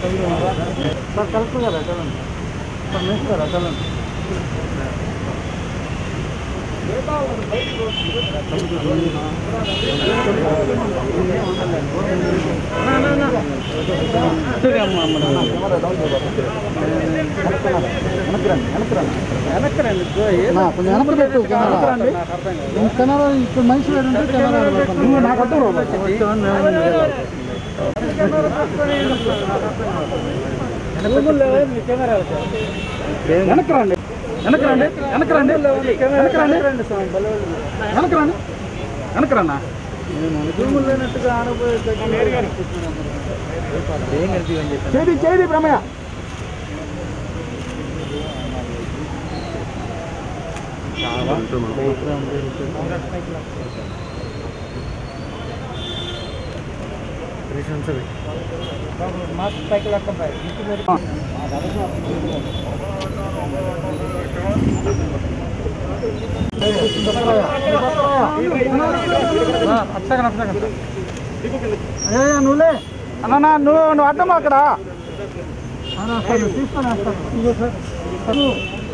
Sir collector గారు చలండి sir minister గారు చలండి కొంచెం వెనక్కి పెట్టు కెమెరా నువ్వు కెమెరా ఇప్పుడు మనిషి లేదంటే కెమెరా నువ్వు నాకు వెనక్కి రండి వెనక్కి రండి వెనక్కి రండి వెనక్కి రండి వెనక్కి రండి వెనక్కి రన్నా చేది చేది బ్రహ్మయ్య నువ్వులే అన్నా నువ్వు నువ్వు అడ్డం అక్కడ తీసుకొని వస్తాను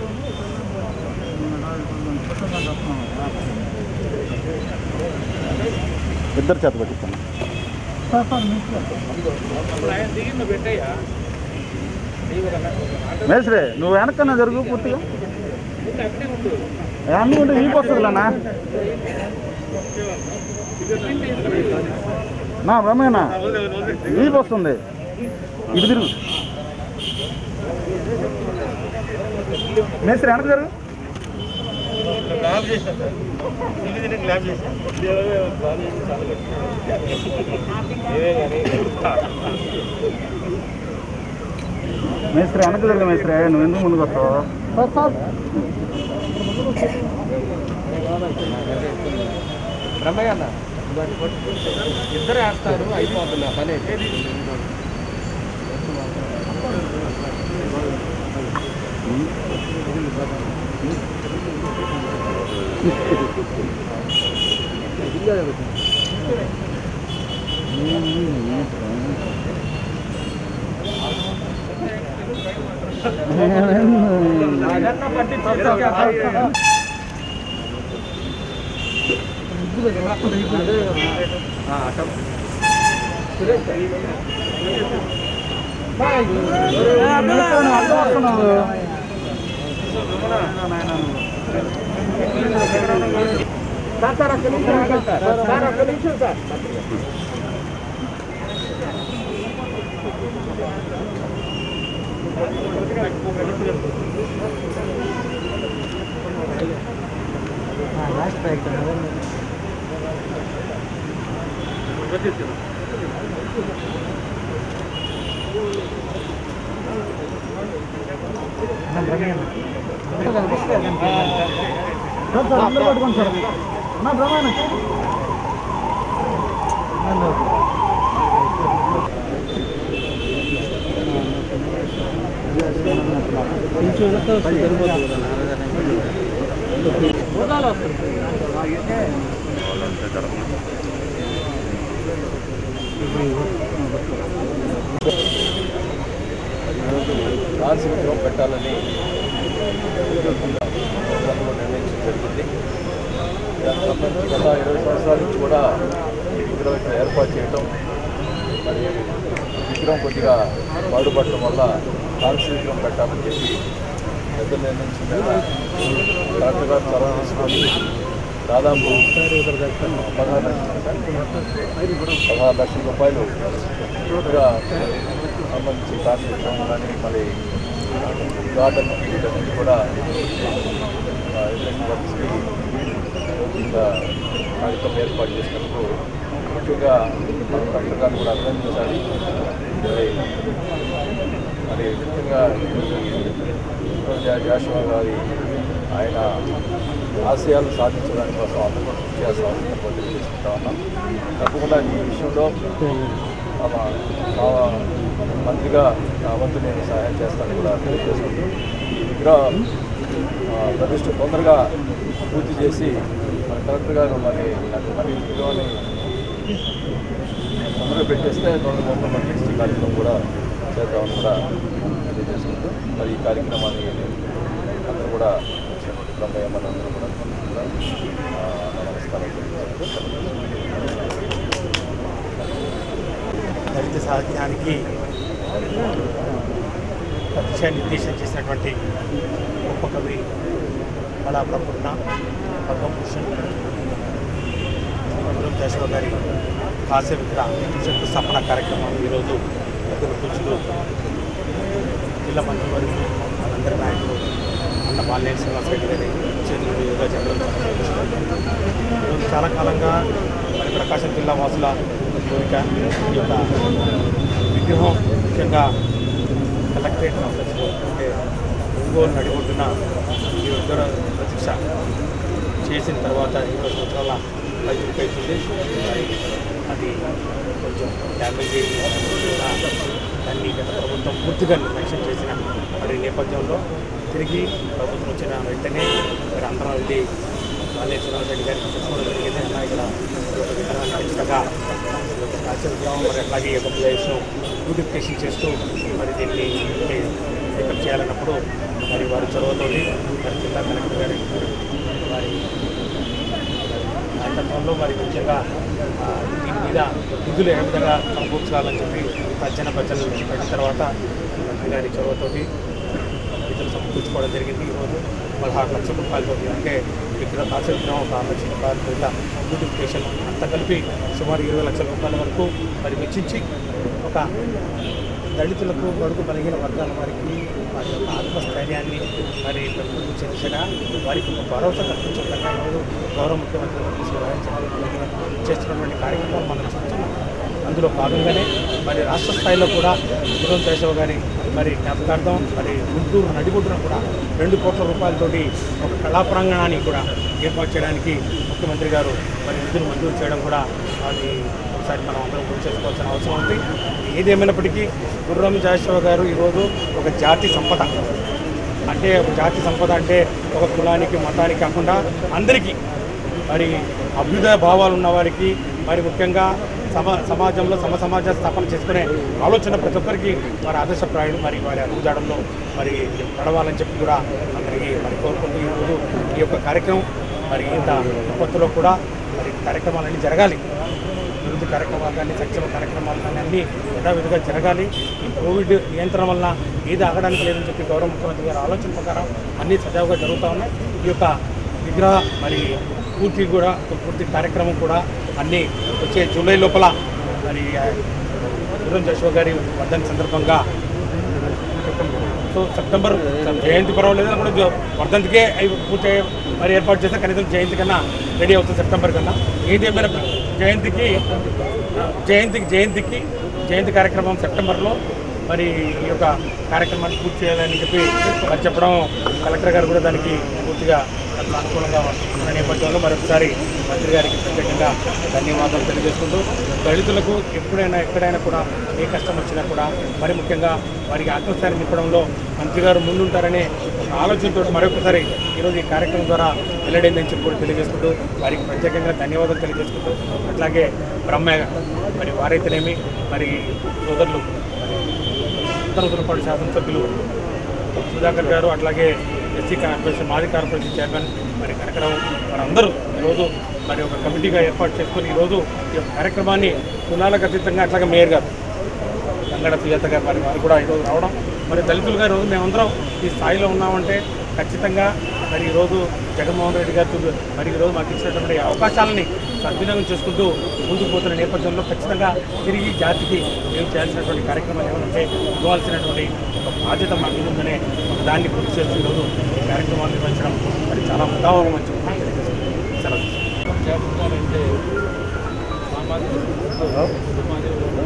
ఇద్దరు చేత పెట్టిస్తాను సార్ సార్ మేస్రే నువ్వు వెనకన్నా జరుగు పూర్తిగా అన్నీ ఉంటే వీపు వస్తుందిలేనా నా రమేనా వీపు వస్తుంది ఇటు తిరుగు మేస్త్రి వెనక జరుగు మేస్త్రి వెనక జరుగు మేస్త్రి నువ్వు ఎందుకు ముందుకు వస్తావు సార్ సార్ బ్రహ్మయ్య అన్న ఇద్దరు వేస్తారు అయిపోతుంది ఆ పని అయితే సార్ సార్ అందరూ పట్టుకోండి సార్ నా బ్రహ్మాయణ డాన్స్ విగ్రహం పెట్టాలని ప్రభుత్వం నిర్ణయించడం జరిగింది దానికి సంబంధించి గత ఇరవై సంవత్సరాల నుంచి కూడా ఈ విగ్రహం ఇక్కడ ఏర్పాటు చేయటం మరి విగ్రహం కొద్దిగా పాడుపడటం వల్ల డాన్స్ విగ్రహం పెట్టాలని చెప్పి పెద్దలు నిర్ణయించిన మీద కలెక్టర్ గారు చొరవ తీసుకొని దాదాపు పదహారు లక్షలు పదహారు లక్షల రూపాయలు పూర్తిగా సంబంధించి కార్మికులు కానీ మళ్ళీ గార్డెన్ వీటన్నిటి కూడా ఎలక్షన్ వర్క్స్కి ఇంకా కార్యక్రమం ఏర్పాటు చేసినందుకు ముఖ్యంగా మన కలెక్టర్ గారిని కూడా అభినందించాలి మరి మరి ముఖ్యంగా జాషువా గారి ఆయన ఆశయాలు సాధించడానికి కోసం అందరూ కూడా కృషి చేస్తామని చెప్పి చేసుకుంటా ఉన్నాం తప్పకుండా ఈ విషయంలో మా మా మంత్రిగా నా వంతు నేను సహాయం చేస్తాను కూడా తెలియజేసుకుంటూ ఈ విగ్రహ ఆ, ప్రతిష్ట తొందరగా పూర్తి చేసి మన కలెక్టర్ గారు మరి నాకు మరి ఈ విగ్రహాన్ని తొందరగా పెట్టేస్తే తొందరగా మొత్తం మన నెక్స్ట్ కార్యక్రమం కూడా చేద్దామని కూడా తెలియజేసుకుంటూ మరి ఈ కార్యక్రమాన్ని అందరూ కూడా వచ్చినటువంటి బ్రహ్మయ్య మనందరూ కూడా కూడా, ఆ, నమస్కారం తెలియజేసుకుంటూ దళిత సాహిత్యానికి దిశా నిర్దేశం చేసినటువంటి గొప్ప కవి కళాప్రపూర్ణ పద్మభూషణ్ గురు కేశవ గారి హాస్య విగ్రహ శంకుస్థాపన కార్యక్రమం ఈరోజు ఇద్దరు కూర్చులు జిల్లా మంత్రివర్యులు మనందరి నాయకులు అన్న బాలినేని శ్రీనివాస్ రెడ్డి గారి చేతుల మీదుగా జరగడం చాలా సంతోషం. ఈరోజు చాలా కాలంగా మరి ప్రకాశం జిల్లా వాసుల కోరిక ఈ యొక్క విగ్రహం ముఖ్యంగా కలెక్టరేట్ ఆఫీస్లో అంటే ఒంగోలు నడిబొడ్డున ఈ ఉత్తర ప్రతిష్ట చేసిన తర్వాత ఇరవై సంవత్సరాల పైకి అవుతుంది మరి అది కొంచెం డ్యామేజ్ అయ్యి దాన్ని గత ప్రభుత్వం పూర్తిగా నిర్లక్ష్యం చేసిన మరి నేపథ్యంలో తిరిగి ప్రభుత్వం వచ్చిన వెంటనే మరి అందరం వెళ్ళి మళ్ళీ శ్రీనివాసరెడ్డి గారికి చెప్పుకోవడం జరిగింది అలా ఇక్కడ ఈ యొక్క విగ్రహాన్ని ఖచ్చితంగా ఈ యొక్క కాశీ విగ్రహం మరి అట్లాగే ఈ యొక్క ప్లేస్ను బ్యూటిఫికేషన్ చేస్తూ మరి దీన్ని టేకప్ చేయాలన్నప్పుడు మరి వారి చొరవతోటి మరి జిల్లా కలెక్టర్ గారి వారి నాయకత్వంలో మరి ముఖ్యంగా ఆ, దీని మీద నిధులు ఏ విధంగా సమకూర్చాలని చెప్పి ప్రజన ప్రజలు పెట్టిన తర్వాత మంత్రి గారి చొరవతోటి నిధులు సమకూర్చుకోవడం జరిగింది ఈరోజు పదహారు లక్షల రూపాయలతో అంటే ఇక్కడ కాసే విగ్రహం ఒక ఆరు లక్షల రూపాయలతో ఇలా బ్యూటిఫికేషన్ అంతా కలిపి సుమారు ఇరవై లక్షల రూపాయల వరకు మరి వెచ్చించి ఒక దళితులకు బడుగు బలహీన వర్గాల వారికి వారి యొక్క ఆత్మస్థైర్యాన్ని మరి పెంపొందించే దిశగా వారికి ఒక భరోసా కల్పించడంగా ఈరోజు గౌరవ ముఖ్యమంత్రి తీసుకురావడం చేస్తున్నటువంటి కార్యక్రమం మనం చూస్తున్నాం అందులో భాగంగానే మరి రాష్ట్ర స్థాయిలో కూడా గురం కేశవ్ గారి మరి జ్ఞాపకార్థం మరి గుంటూరు నడిగుడ్డున కూడా రెండు కోట్ల రూపాయలతోటి ఒక కళా ప్రాంగణాన్ని కూడా ఏర్పాటు చేయడానికి ముఖ్యమంత్రి గారు మరి నిధులు మంజూరు చేయడం కూడా అది ఒకసారి మనం అందరం గుర్తు చేసుకోవాల్సిన అవసరం ఉంది ఏదేమైనప్పటికీ గుర్రం జాషువా గారు ఈరోజు ఒక జాతి సంపద అంటే ఒక జాతి సంపద అంటే ఒక కులానికి మతానికి కాకుండా అందరికీ మరి అభ్యుదయ భావాలు ఉన్న వారికి మరి ముఖ్యంగా సమ సమాజంలో సమ సమాజ స్థాపన చేసుకునే ఆలోచన ప్రతి ఒక్కరికి వారి ఆదర్శప్రాయులు మరి వారి అడుగుజాడంలో మరి నడవాలని చెప్పి కూడా అందరికీ మరి కోరుకుంటూ ఈరోజు ఈ యొక్క కార్యక్రమం మరి ఇంత విపత్తులో కూడా మరి కార్యక్రమాలన్నీ జరగాలి అభివృద్ధి కార్యక్రమాలు కానీ సంక్షేమ కార్యక్రమాలు కానీ అన్నీ యథావిధిగా జరగాలి ఈ కోవిడ్ నియంత్రణ వలన ఏది ఆగడానికి లేదని చెప్పి గౌరవ ముఖ్యమంత్రి గారి ఆలోచన ప్రకారం అన్నీ సజావుగా జరుగుతూ ఉన్నాయి ఈ యొక్క విగ్రహ మరి పూర్తి కూడా పూర్తి కార్యక్రమం కూడా అన్నీ వచ్చే జూలై లోపల మరి గురం జశ్వ గారి వర్ధన్ సందర్భంగా సో సెప్టెంబర్ జయంతి పర్వాలేదు కూడా జో- వర్ధంతికే అవి పూర్తి అయ్యే- మరి ఏర్పాటు చేస్తే కనీసం జయంతి కన్నా రెడీ అవుతుంది సెప్టెంబర్ కన్నా ఏది ఏమైనా జయంతికి జయంతికి జయంతికి జయంతి కార్యక్రమం సెప్టెంబర్లో మరి ఈ యొక్క కార్యక్రమాన్ని పూర్తి చేయాలని చెప్పి మరి చెప్పడం కలెక్టర్ గారు కూడా దానికి పూర్తిగా దానికి అనుకూలంగా ఉన్న నేపథ్యంలో మరొకసారి మంత్రి గారికి ప్రత్యేకంగా ధన్యవాదాలు తెలియజేసుకుంటూ దళితులకు ఎప్పుడైనా ఎక్కడైనా కూడా ఏ కష్టం వచ్చినా కూడా మరి ముఖ్యంగా వారికి ఆత్మస్థాయిని నింపడంలో మంత్రి గారు ముందుంటారనే ఒక ఆలోచనతో మరొకసారి ఈరోజు ఈ కార్యక్రమం ద్వారా వెల్లడైందని చెప్పి కూడా తెలియజేసుకుంటూ వారికి ప్రత్యేకంగా ధన్యవాదాలు తెలియజేసుకుంటూ అట్లాగే బ్రహ్మయ్య మరి వారైతేనేమి మరి సోదరులు ఉత్తరపాటి శాసనసభ్యులు సుధాకర్ గారు అట్లాగే ఎస్సీ కార్పొరేషన్ మాజీ కార్పొరేషన్ చైర్మన్ మరి కనకరావు వారందరూ ఈరోజు మరి ఒక కమిటీగా ఏర్పాటు చేసుకొని ఈరోజు ఈ యొక్క కార్యక్రమాన్ని కులాలకు అతీతంగా అట్లాగే మేయర్ గారు గంగడ సుజాత గారు మరి వారు కూడా ఈరోజు రావడం మరి దళితులుగా ఈరోజు మేమందరం ఈ స్థాయిలో ఉన్నామంటే ఖచ్చితంగా మరి ఈరోజు జగన్మోహన్ రెడ్డి గారు మరి ఈరోజు మాకు ఇచ్చినటువంటి అవకాశాలని సద్వినియోగం చేసుకుంటూ ముందుకు పోతున్న నేపథ్యంలో ఖచ్చితంగా తిరిగి జాతికి మేము చేయాల్సినటువంటి కార్యక్రమాలు ఏమంటే ఇవ్వాల్సినటువంటి ఒక బాధ్యత మా మీద ఉందనే ఒక దాన్ని గుర్తు చేస్తూ ఈరోజు ఈ కార్యక్రమాలు నిర్వహించడం మరి చాలా ముదావకం అని చెప్పి తెలియజేస్తున్నాను. సెలవు చేస్తున్నారంటే సామాజిక స్థితిలో సమాజంలో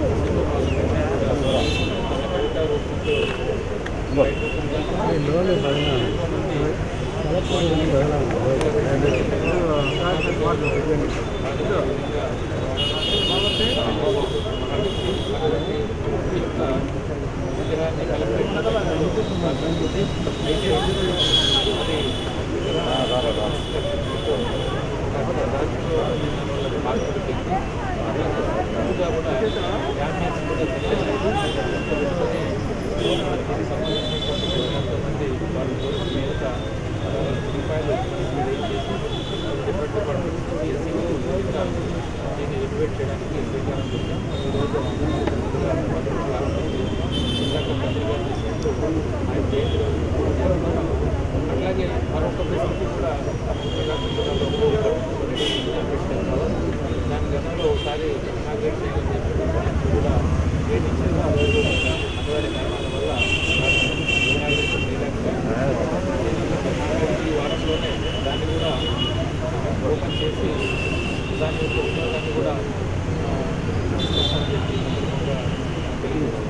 కూడా అట్లాగే మరొక ఫెసిలిటీ కూడా దాని గతంలో ఒకసారి ఇనాగ్రేట్ చేయడం జరిగింది. దానికి కూడా డేట్ ఇచ్చారు ఆ రోజు అటువంటి కారణాల వల్ల ఇనాగ్రేషన్ చేయలేకపోయారు. ఈ వారంలోనే దాన్ని కూడా ఓపెన్ చేసి దాని యొక్క వినియోగాన్ని కూడా ఆ, చేస్తామని చెప్పి సందర్భంగా తెలియజేస్తున్నాను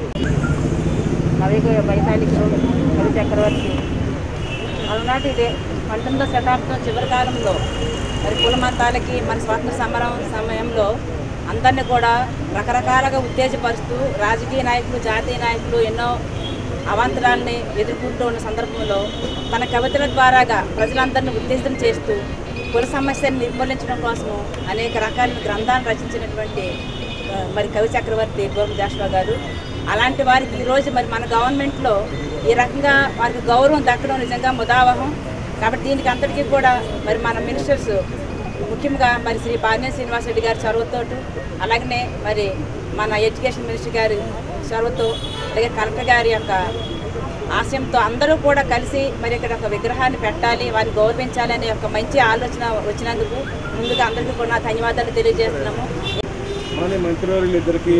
కవి వైతాళికులు కవి చక్రవర్తి అలనాటి దే- పంతొమ్మిదో శతాబ్దం చివరి కాలంలో మరి కుల మతాలకి మన స్వాతంత్ర సమరం సమయంలో అందరినీ కూడా రకరకాలుగా ఉత్తేజపరుస్తూ రాజకీయ నాయకులు జాతీయ నాయకులు ఎన్నో అవాంతరాలని ఎదుర్కొంటూ ఉన్న సందర్భంలో తన కవితల ద్వారాగా ప్రజలందరినీ ఉత్తేజం చేస్తూ కుల సమస్యను నిర్మూలించడం కోసము అనేక రకాల గ్రంథాలు రచించినటువంటి ఆ, మరి కవి చక్రవర్తి గోరం జాషువా గారు అలాంటి వారికి ఈరోజు మరి మన గవర్నమెంట్లో ఈ రకంగా వారికి గౌరవం దక్కడం నిజంగా ముదావహం కాబట్టి దీనికి అంతటికీ కూడా మరి మన మినిస్టర్స్ ముఖ్యంగా మరి శ్రీ బాలినే శ్రీనివాసరెడ్డి గారి చొరవతోటి అలాగనే మరి మన ఎడ్యుకేషన్ మినిస్టర్ గారి చొరవతో అలాగే కలెక్టర్ గారి యొక్క ఆశయంతో అందరూ కూడా కలిసి మరి ఇక్కడ ఒక విగ్రహాన్ని పెట్టాలి వారిని గౌరవించాలి అనే ఒక మంచి ఆలోచన వచ్చినందుకు ముందుగా అందరికీ కూడా నా ధన్యవాదాలు తెలియజేస్తున్నాము మన మంత్రివర్యులు ఇద్దరికి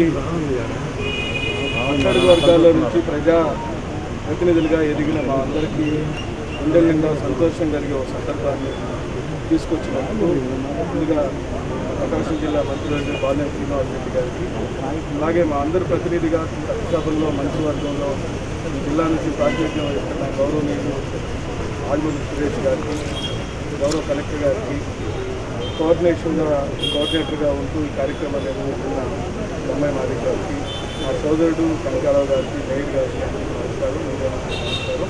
అట్టడుగు వర్గాల నుంచి ప్రజా ప్రతినిధులుగా ఎదిగిన మా అందరికీ గుండెల నిండా సంతోషం కలిగే ఒక సందర్భాన్ని తీసుకొచ్చినందుకు ముందుగా ప్రకాశం జిల్లా మంత్రివర్యులు బాలిన శ్రీనివాస్ రెడ్డి గారికి అలాగే మా అందరి ప్రతినిధిగా సభల్లో మంత్రివర్గంలో ఈ జిల్లా నుంచి ప్రాతినిధ్యం వహిస్తున్న గౌరవనీయులు ఆల్మూరి సురేష్ గారికి గౌరవ కలెక్టర్ గారికి కోఆర్డినేషన్గా కోఆర్డినేటర్గా ఉంటూ ఈ కార్యక్రమాన్ని నిర్వహిస్తున్న అమ్మాయి మాది గారికి మా సోదరుడు కనకారావు గారికి మేయర్ గారికి అందరికీ నమస్కారం మీడియా మిత్రులకు నమస్కారం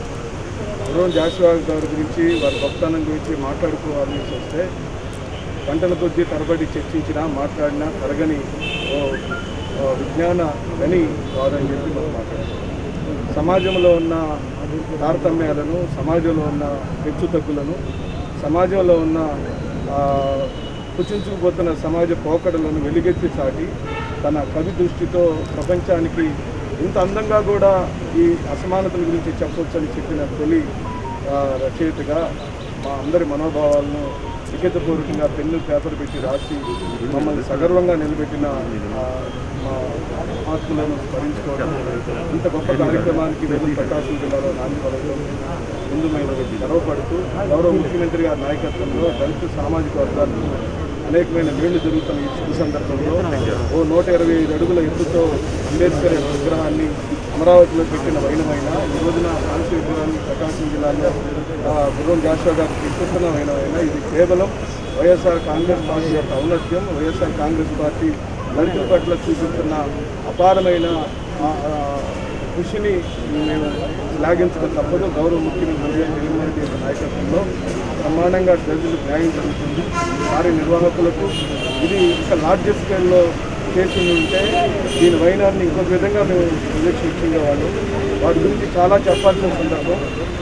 గురువు జాషువా గారి గురించి వారి గొప్పతనం గురించి మాట్లాడుకోవాలని వస్తే గంటల కొద్దీ తరబడి చర్చించినా మాట్లాడినా తరగని ఓ ఓ విజ్ఞాన గని వారని చెప్పి మనం మాట్లాడుతాం సమాజంలో ఉన్న తారతమ్యాలను సమాజంలో ఉన్న హెచ్చుతగ్గులను సమాజంలో ఉన్న ఆ, కుచించుకుపోతున్న సమాజ పోకడలను వెలుగెత్తి చాటి తన కవి దృష్టితో ప్రపంచానికి ఇంత అందంగా కూడా ఈ అసమానతల గురించి చెప్పొచ్చని చెప్పిన తొలి ఆ, రచయితగా మా అందరి మనోభావాలను లిఖితపూర్వకంగా పెన్ను పేపర్ పెట్టి రాసి మమ్మల్ని సగర్వంగా నిలబెట్టిన ఆ, మా మహాత్ములను స్మరించుకోవడం ఇంత గొప్ప కార్యక్రమానికి వెలుగు ప్రకాశం జిల్లాలో నాంది పడడం ముందు మేము గర్వపడుతూ గౌరవ ముఖ్యమంత్రి గారి నాయకత్వంలో దళిత సామాజిక వర్గాలకు అనేకమైన మేళ్లు జరుగుతున్న ఈ శుభ సందర్భంలో ఓ నూట ఇరవై ఐదు అడుగుల ఎత్తుతో అంబేద్కర్ విగ్రహాన్ని అమరావతిలో పెట్టిన వైనమైన ఈ రోజున కాంతి విగ్రహాన్ని ప్రకాశం జిల్లాలో ఆ, గుర్రం జాషువా గారు తీసుకున్న వైనమైన ఇది కేవలం వైఎస్ఆర్ కాంగ్రెస్ పార్టీ యొక్క ఔన్నత్యం వైఎస్ఆర్ కాంగ్రెస్ పార్టీ దళితుల పట్ల చూపిస్తున్న అపారమైన ఆ, ఆ, కృషిని మేము శ్లాఘించక తప్పదు గౌరవ ముఖ్యమంత్రి వైఎస్ జగన్మోహన్ రెడ్డి యొక్క నాయకత్వంలో బ్రహ్మాండంగా ప్రజలకు న్యాయం జరుగుతుంది కార్యనిర్వాహకులకు ఇది ఇంకా లార్జెస్ట్ స్కేల్లో చేసి ఉంటే దీని వైనాన్ని ఇంకొక విధంగా మేము ప్రొజెక్షన్ ఇచ్చిండేవాళ్ళు వాటి గురించి చాలా చెప్పాల్సిన సందర్భం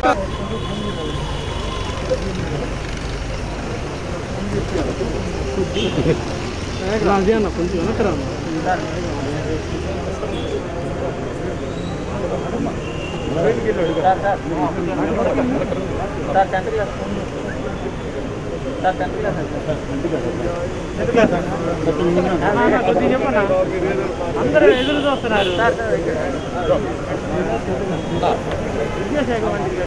బయటికి వెళ్ళి అడుగు. అందరూ ఎదురు చూస్తున్నారు